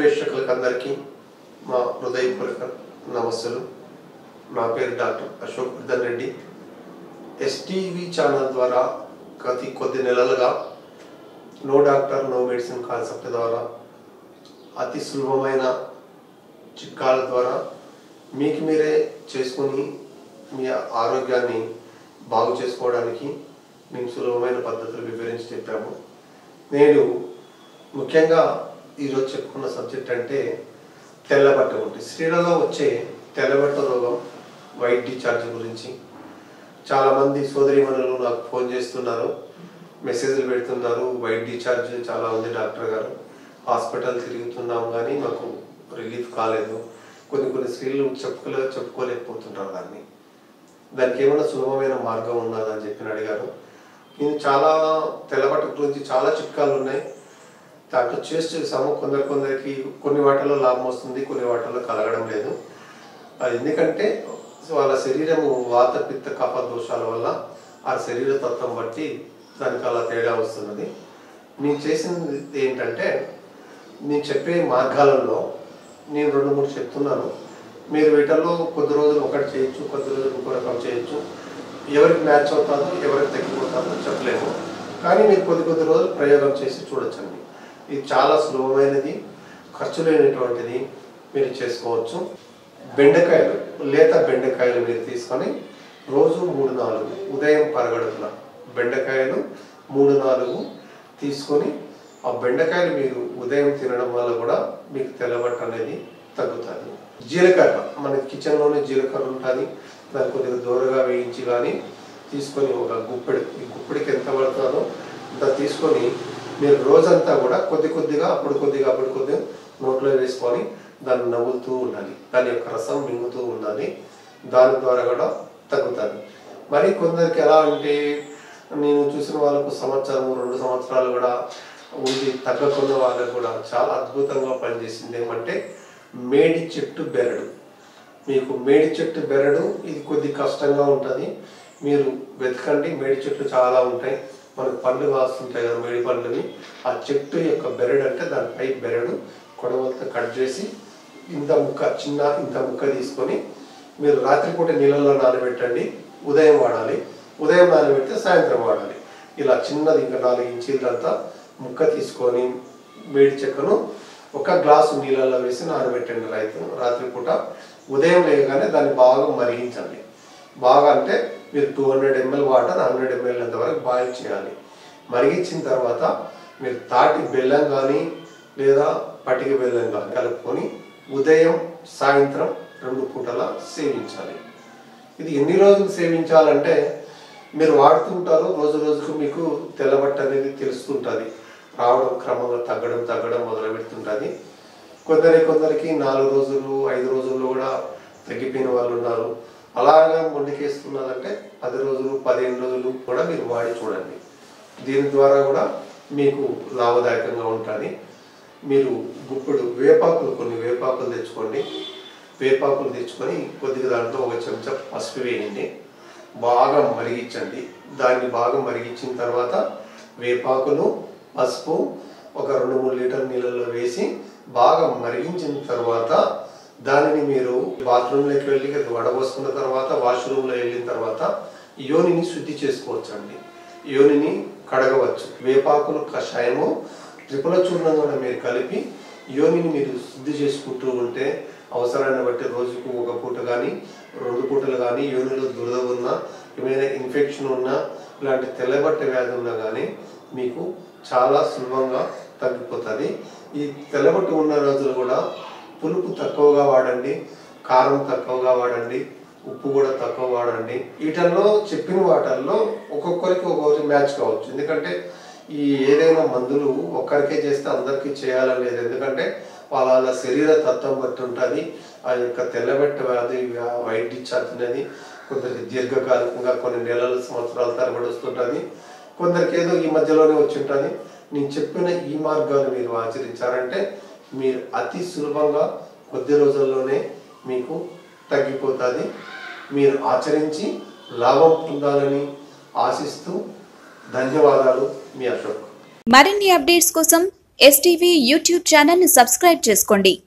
ప్రేక్షకులకు అందరికీ మా హృదయపూర్వక నమస్సులు నా పేరు doctor Ashok Vardhan Reddy STV channel ద్వారా గత కొద్ది నెలలుగా no doctor no medicine concept ద్వారా అతి సులభమైన చిట్కాల ద్వారా మీకు మీరే చేసుకొని మీ ఆరోగ్యాన్ని బాగు చేసుకోవడానికి మేము సులభమైన పద్ధతులు వివరించి చెప్పాము నేను ముఖ్యంగా ఈరోజు చెప్పుకున్న సబ్జెక్ట్ అంటే తెల్లబట్ట గురించి స్త్రీలలో వచ్చే తెల్లబట్ట రోగం వైట్ డిశ్చార్జ్ గురించి చాలామంది సోదరిమణులు నాకు ఫోన్ చేస్తున్నారు మెసేజ్లు పెడుతున్నారు వైట్ డిశ్చార్జ్ చాలా ఉంది డాక్టర్ గారు హాస్పిటల్ తిరుగుతున్నాం కానీ మాకు రిలీఫ్ కాలేదు కొన్ని కొన్ని స్త్రీలు చెప్పుకోలే చెప్పుకోలేకపోతుంటారు దాన్ని దానికి ఏమైనా సులభమైన మార్గం ఉన్నదని చెప్పి అడిగారు నేను చాలా తెల్లబట్ట గురించి చాలా చిట్కాలు ఉన్నాయి దాంట్లో చేసి చూసాము కొందరు కొందరికి కొన్ని వాటిల్లో లాభం వస్తుంది కొన్ని వాటిల్లో కలగడం లేదు అది ఎందుకంటే వాళ్ళ శరీరము వాత పిత్త కఫ దోషాల వల్ల ఆ శరీర తత్వం బట్టి దానికి అలా తేడా వస్తున్నది నేను చేసింది ఏంటంటే నేను చెప్పే మార్గాలలో నేను రెండు మూడు చెప్తున్నాను మీరు వీటిల్లో కొద్ది రోజులు ఒకటి చేయొచ్చు కొద్ది రోజులు ఇంకో రకం చేయొచ్చు ఎవరికి మ్యాచ్ అవుతుందో ఎవరికి తగ్గిపోతుందో చెప్పలేము కానీ మీరు కొద్ది కొద్ది రోజులు ప్రయోగం చేసి చూడొచ్చండి ఇది చాలా సులభమైనది ఖర్చు లేనటువంటిది మీరు చేసుకోవచ్చు బెండకాయలు లేత బెండకాయలు మీరు తీసుకొని రోజు మూడు నాలుగు ఉదయం పరగడుపున బెండకాయలు మూడు నాలుగు తీసుకొని ఆ బెండకాయలు మీరు ఉదయం తినడం వల్ల కూడా మీకు తెల్లబట్ట అనేది తగ్గుతుంది జీలకర్ర మన కిచెన్లోనే జీలకర్ర ఉంటుంది దాన్ని కొద్దిగా దూరగా వేయించి కానీ తీసుకొని ఒక గుప్పెడు ఈ గుప్పెడికి ఎంత పడుతుందో అంత తీసుకొని మీరు రోజంతా కూడా కొద్ది కొద్దిగా అప్పుడు కొద్దిగా అప్పుడు కొద్దిగా నోట్లో వేసుకొని దాన్ని నవ్వులుతూ ఉండాలి దాని యొక్క రసం మింగుతూ ఉండాలి దాని ద్వారా కూడా తగ్గుతుంది మరి కొందరికి ఎలా అంటే నేను చూసిన వాళ్ళకు సంవత్సరం రెండు సంవత్సరాలు కూడా ఉండి తగ్గకున్న వాళ్ళకు కూడా చాలా అద్భుతంగా పనిచేసింది ఏమంటే మేడి చెట్టు బెరడు మీకు మేడి చెట్టు బెరడు ఇది కొద్ది కష్టంగా ఉంటుంది మీరు వెతకండి మేడి చెట్లు చాలా ఉంటాయి మనకు పండ్లు కాస్తుంటాయి కదా మేడి పండ్లని ఆ చెట్టు యొక్క బెరడు అంటే దానిపై బెరడు కొడవలతో కట్ చేసి ఇంత ముక్క చిన్న ఇంత ముక్క తీసుకొని మీరు రాత్రిపూట నీళ్ళలో నానబెట్టండి ఉదయం వాడాలి ఉదయం నానబెడితే సాయంత్రం వాడాలి ఇలా చిన్నది ఇంకా నాలుగు ఇంచీలంతా ముక్క తీసుకొని వేడి చెక్కను ఒక గ్లాసు నీళ్ళల్లో వేసి నానబెట్టండి రైతు రాత్రిపూట ఉదయం లేగానే దాన్ని బాగా మరిగించండి బాగా అంటే మీరు two hundred ML water hundred ML వరకు బాయిల్ చేయాలి మరిగించిన తర్వాత మీరు తాటి బెల్లం కానీ లేదా పటిక బెల్లం కానీ కలుపుకొని ఉదయం సాయంత్రం రెండు పూటల సేవించాలి ఇది ఎన్ని రోజులు సేవించాలంటే మీరు వాడుతుంటారు రోజు రోజుకు మీకు తెల్లబట్ట అనేది తెలుస్తుంటుంది రావడం క్రమంగా తగ్గడం తగ్గడం మొదలు పెడుతుంటుంది కొందరి కొందరికి నాలుగు రోజులు ఐదు రోజుల్లో కూడా తగ్గిపోయిన వాళ్ళు ఉన్నారు అలాగా మొండికేస్తున్నారంటే పది రోజులు పదిహేను రోజులు కూడా మీరు వాడి చూడండి దీని ద్వారా కూడా మీకు లాభదాయకంగా ఉంటుంది మీరు గుప్పుడు వేపాకులు కొన్ని వేపాకులు తెచ్చుకోండి వేపాకులు తెచ్చుకొని కొద్దిగా దాంట్లో ఒక చెంచా పసుపు వేయండి బాగా మరిగించండి దాన్ని బాగా మరిగించిన తర్వాత వేపాకులు పసుపు ఒక రెండు మూడు లీటర్ నీళ్ళల్లో వేసి బాగా మరిగించిన తర్వాత దానిని మీరు బాత్రూంలోకి వెళ్ళి వడబోసుకున్న తర్వాత వాష్రూమ్లో వెళ్ళిన తర్వాత యోనిని శుద్ధి చేసుకోవచ్చండి యోనిని కడగవచ్చు వేపాకులు కషాయము త్రిపుల చూర్ణం కూడా మీరు కలిపి యోనిని మీరు శుద్ధి చేసుకుంటూ ఉంటే అవసరాన్ని బట్టి రోజుకు ఒక పూట కానీ రెండు పూటలు కానీ యోనిలో దురద ఉన్నా ఏమైనా ఇన్ఫెక్షన్ ఉన్నా ఇలాంటి తెల్లబట్ట వ్యాధి ఉన్నా కానీ మీకు చాలా సులభంగా తగ్గిపోతుంది ఈ తెల్లబట్టు ఉన్న రోజులు కూడా పులుపు తక్కువగా వాడండి కారం తక్కువగా వాడండి ఉప్పు కూడా తక్కువ వాడండి వీటిల్లో చెప్పిన వాటల్లో ఒక్కొక్కరికి ఒక్కొక్కరి మ్యాచ్ కావచ్చు ఎందుకంటే ఈ ఏదైనా మందులు ఒక్కరికే చేస్తే అందరికీ చేయాలని లేదు ఎందుకంటే వాళ్ళ వాళ్ళ శరీర తత్వం బట్టి ఉంటుంది ఆ యొక్క తెల్లబెట్ట వ్యాధి వ్యా- వైట్ డిశ్చార్జ్ అనేది కొందరికి దీర్ఘకాలికంగా కొన్ని నెలల సంవత్సరాల తరబడి వస్తుంటుంది కొందరికి ఏదో ఈ మధ్యలోనే వచ్చి ఉంటుంది నేను చెప్పిన ఈ మార్గాలు మీరు ఆచరించారంటే మీరు అతి సులభంగా కొద్ది రోజుల్లోనే మీకు తగ్గిపోతుంది మీరు ఆచరించి లాభం పొందాలని ఆశిస్తూ ధన్యవాదాలు మీ అశోక్ మరిన్ని అప్డేట్స్ కోసం ఎస్టీవీ యూట్యూబ్ ఛానల్ని సబ్స్క్రైబ్ చేసుకోండి